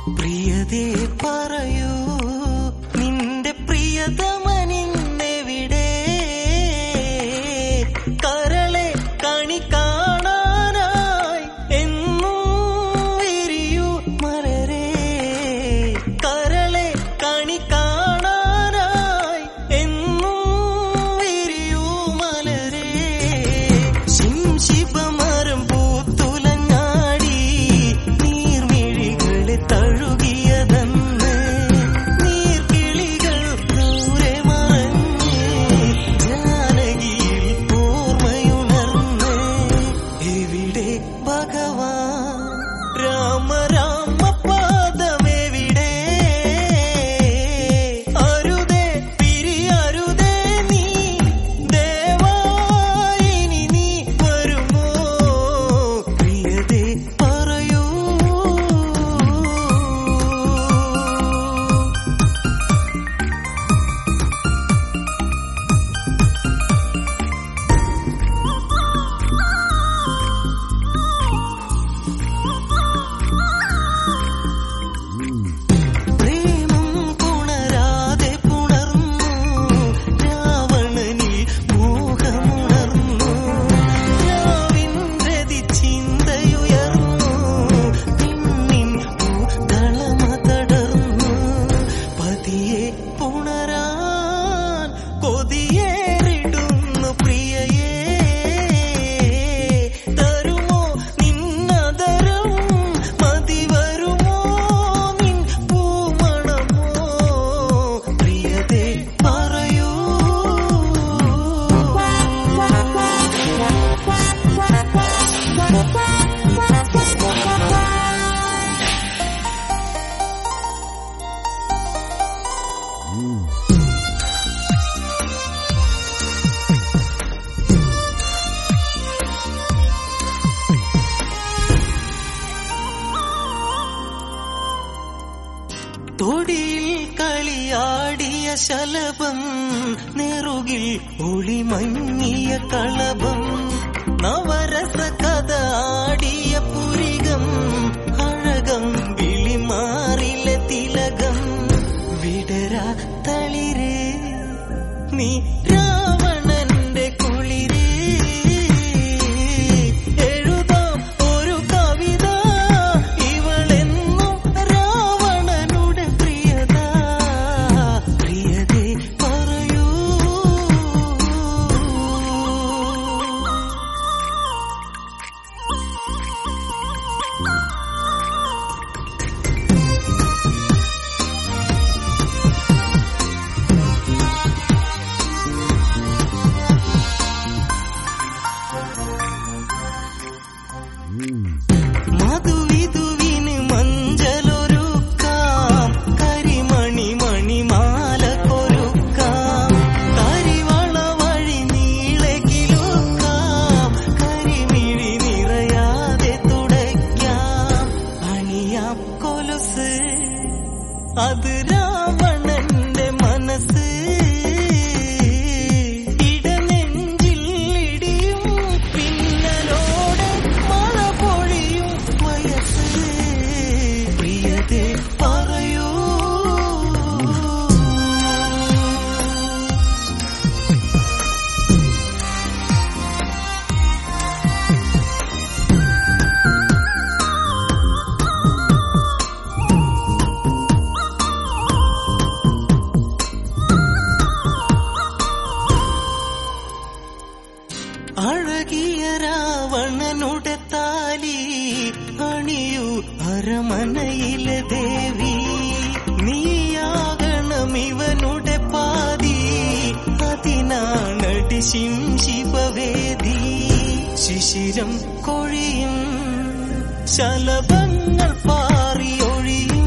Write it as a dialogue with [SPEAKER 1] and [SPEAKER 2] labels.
[SPEAKER 1] പ്രിയതേ പറയൂ നിന്റെ പ്രിയതമനിന്നെവിടെ കരളെ കണി കാണാനായി എന്നും വിരിയൂ മലരേ കരളെ കണി കാണാനായി എന്നും വിരിയൂ മലരേ ശിംശിപമരം പൂത്തുലഞ്ഞാടി നീർമിഴികളെ തഴുകിയതന്ന് നീർക്കിളികൾ ദൂരെ മറഞ്ഞ് ജാനകിയിൽ ഓർമ്മയുണർന്ന് എവിടെ ഭഗവാൻ രാമ രാമ പാദമെവിടെ അരുതേ പിരിയരുതേ നീ ദേവായിനി നീ വരുമോ പ്രിയതേ പറയൂ പ്രേമം പുണരാതെ പുണർന്നു രാവണനിൽ മോഹമുണർന്നു രാവിൻരതി ചിന്തയുയർന്നു പിന്നിൻ പൂതളമ തടർന്നു പതിയെ പുണരാൻ കൊതിയേറിടുന്നു പ്രിയയേ തരുമോ നിന്നതരം മതി വരുമോ നിൻ പൂമണമോ പ്രിയതേ പറയൂ തൊടിയിൽ കളിയാടിയ ശലഭം നെറുകിൽ ഒളിമങ്ങിയ കളഭം നവരസ കഥ ആടിയ പുരികം അഴകം വിളിമാറിലെ തിലകം വിടരാ തളിരേ നീ രാവണന്റെ കുളിരേ എഴുതാം ഒരു കവിത ഇവളെന്നും രാവണനുടെ പ്രിയത പ്രിയതേ പറയൂ മധുവിധുവിന് മഞ്ചലൊരുക്കാം കരിമണി മണിമാല കൊരുക്കാം കരിവള വഴി നീളെ കിലുക്കാം കരിമിഴി നിറയാതെ തുടയ്ക്കാം അണിയാം കൊലുസ് അത് രാവണന്റെ മനസ്സ് ഇടനെഞ്ചിൽ ഇടിയും പിന്നലോടെ മഴ പൊഴിയും വയസ്സ് പ്രിയതേ പറയൂ അഴകിയ രാവണനുടെ താലി അണിയു അരമനയിലെ ദേവി നീയാകണം ഇവനുടെ പാതി അതിനാണടി ശിംശിപവേദി ശിശിരം കൊഴിയും ശലഭങ്ങൾ പാറിയൊഴിയും